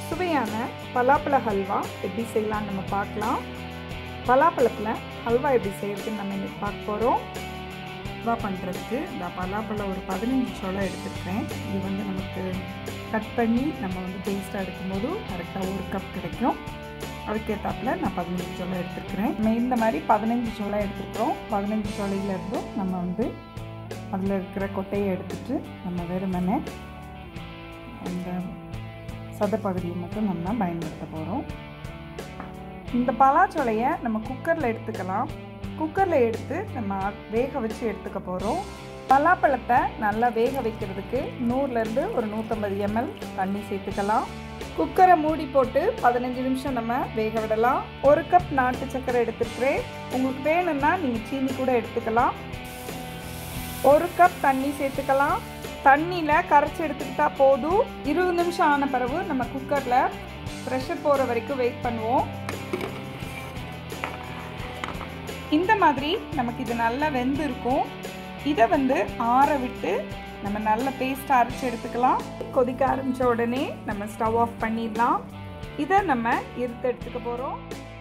சுவையான பலாப்பழ ஹல்வா எப்படி செய்யலாம்னு நம்ம பார்க்கலாம் பலாப்பழத்தில் ஹல்வா எப்படி செய்யறதுன்னு நம்ம இன்னைக்கு பார்க்க போகிறோம் ஹல்வா பண்ணுறதுக்கு இந்த பலாப்பழம் ஒரு பதினஞ்சு சோளம் எடுத்துருக்கேன் இது வந்து நமக்கு கட் பண்ணி நம்ம வந்து பேஸ்ட்டாக எடுக்கும்போது கரெக்டாக ஒரு கப் கிடைக்கும் அதுக்கேற்றாப்புல நான் பதினஞ்சு சோளம் எடுத்துருக்கிறேன் நம்ம இந்த மாதிரி பதினஞ்சு சோளம் எடுத்துருக்குறோம் பதினஞ்சு சோளையில் இருந்தும் நம்ம வந்து அதில் இருக்கிற கொட்டையை எடுத்துட்டு நம்ம வெறுமனே அந்த சதப்பகுதியை மட்டும் நம்ம பயன்படுத்த போகிறோம் இந்த பலாச்சோலையை நம்ம குக்கரில் எடுத்துக்கலாம் குக்கரில் எடுத்து நம்ம வேக வச்சு எடுத்துக்க போகிறோம் பலாப்பழத்தை நல்லா வேக வைக்கிறதுக்கு நூறுலேருந்து ஒரு நூற்றம்பது எம்எல் தண்ணி சேர்த்துக்கலாம் குக்கரை மூடி போட்டு பதினஞ்சு நிமிஷம் நம்ம வேக விடலாம் ஒரு கப் நாட்டு சர்க்கரை எடுத்துருக்கிறேன் உங்களுக்கு வேணும்னா நீங்கள் சீனி கூட எடுத்துக்கலாம் ஒரு கப் தண்ணி சேர்த்துக்கலாம் தண்ணியில் கரைச்சி எடுத்துக்கிட்டா போதும் இருபது நிமிஷம் ஆன பிறகு நம்ம குக்கரில் ப்ரெஷர் போகிற வரைக்கும் வெயிட் பண்ணுவோம் இந்த மாதிரி நமக்கு இது நல்லா வெந்து இருக்கும் இதை வந்து ஆற விட்டு நம்ம நல்ல பேஸ்ட் அரைச்சி எடுத்துக்கலாம் கொதிக்க ஆரம்பித்த உடனே நம்ம ஸ்டவ் ஆஃப் பண்ணிடலாம் இதை நம்ம இருத்து எடுத்துக்க போகிறோம்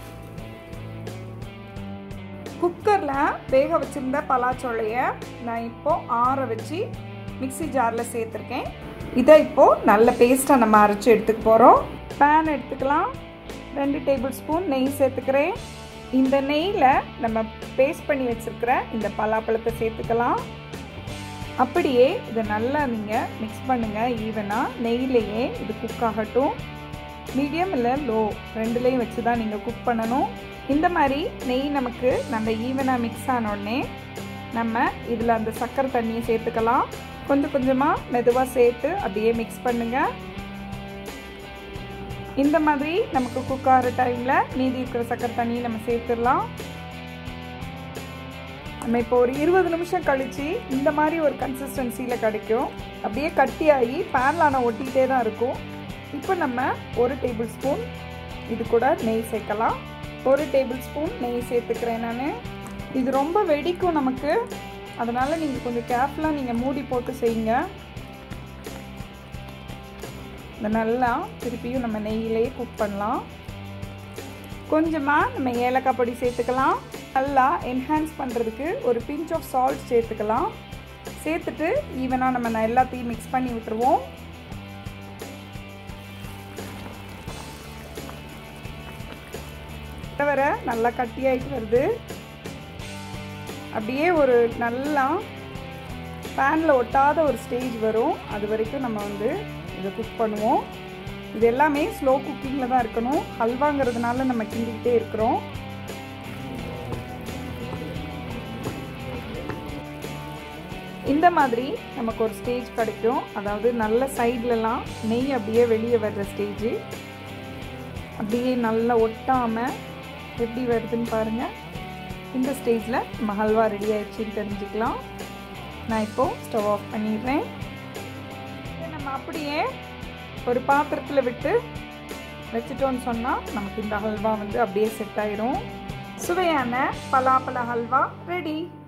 குக்கரில் வேக வச்சுருந்த பலாச்சோளையை நான் இப்போது ஆற வச்சு மிக்சி ஜாரில் சேர்த்துருக்கேன் இதை இப்போது நல்ல பேஸ்ட்டாக நம்ம அரைச்சி எடுத்துக்க போகிறோம் பேன் எடுத்துக்கலாம் ரெண்டு டேபிள் ஸ்பூன் நெய் சேர்த்துக்கிறேன் இந்த நெய்யில் நம்ம பேஸ்ட் பண்ணி வச்சுருக்கிற இந்த பலாப்பழத்தை சேர்த்துக்கலாம் அப்படியே இதை நல்லா நீங்கள் மிக்ஸ் பண்ணுங்கள் ஈவனாக நெய்யிலேயே இது குக் ஆகட்டும் மீடியம் இல்லை லோ ரெண்டுலேயும் வச்சு தான் நீங்கள் குக் பண்ணணும் இந்த மாதிரி நெய் நமக்கு நல்ல ஈவனாக மிக்ஸ் ஆனோடனே நம்ம இதில் அந்த சர்க்கரை தண்ணியை சேர்த்துக்கலாம் கொஞ்சம் கொஞ்சமாக மெதுவாக சேர்த்து அப்படியே மிக்ஸ் பண்ணுங்கள் இந்த மாதிரி நமக்கு குக் ஆகிற டைமில் மீதி இருக்கிற சர்க்கரை தண்ணியை நம்ம சேர்த்துடலாம் நம்ம இப்போ ஒரு இருபது நிமிஷம் கழித்து இந்த மாதிரி ஒரு கன்சிஸ்டன்சியில் கிடைக்கும் அப்படியே கட்டியாகி பேனில் ஒட்டிகிட்டே தான் இருக்கும் இப்போ நம்ம ஒரு டேபிள் ஸ்பூன் இது கூட நெய் சேர்க்கலாம் ஒரு டேபிள் ஸ்பூன் நெய் சேர்த்துக்கிறேன் நான் இது ரொம்ப வெடிக்கும் நமக்கு அதனால் நீங்கள் கொஞ்சம் கேர்ஃபுல்லாக நீங்கள் மூடி போட்டு செய்யுங்க இந்த நல்லா திருப்பியும் நம்ம நெய்யிலேயே குக் பண்ணலாம் கொஞ்சமாக நம்ம ஏலக்காய் பொடி சேர்த்துக்கலாம் நல்லா என்ஹான்ஸ் பண்ணுறதுக்கு ஒரு பிஞ்ச் ஆஃப் சால்ட் சேர்த்துக்கலாம் சேர்த்துட்டு ஈவனாக நம்ம எல்லாத்தையும் மிக்ஸ் பண்ணி விட்டுருவோம் வர நல்லா கட்டியாகிட்டு வருது அப்படியே ஒரு நல்லா பேனில் ஒட்டாத ஒரு ஸ்டேஜ் வரும் அது வரைக்கும் நம்ம வந்து இதை குக் பண்ணுவோம் இது எல்லாமே ஸ்லோ குக்கிங்கில் தான் இருக்கணும் ஹல்வாங்கிறதுனால நம்ம கிண்டிக்கிட்டே இருக்கிறோம் இந்த மாதிரி நமக்கு ஒரு ஸ்டேஜ் கிடைக்கும் அதாவது நல்ல சைட்லலாம் நெய் அப்படியே வெளியே வர்ற ஸ்டேஜு அப்படியே நல்லா ஒட்டாமல் எப்படி வருதுன்னு பாருங்கள் இந்த ஸ்டேஜில் நம்ம ஹல்வா ரெடி ஆயிடுச்சுன்னு தெரிஞ்சுக்கலாம் நான் இப்போது ஸ்டவ் ஆஃப் பண்ணிடுறேன் நம்ம அப்படியே ஒரு பாத்திரத்தில் விட்டு வச்சுட்டோன்னு சொன்னால் நமக்கு இந்த ஹல்வா வந்து அப்படியே செட் ஆயிரும் சுவையான பலாப்பழ ஹல்வா ரெடி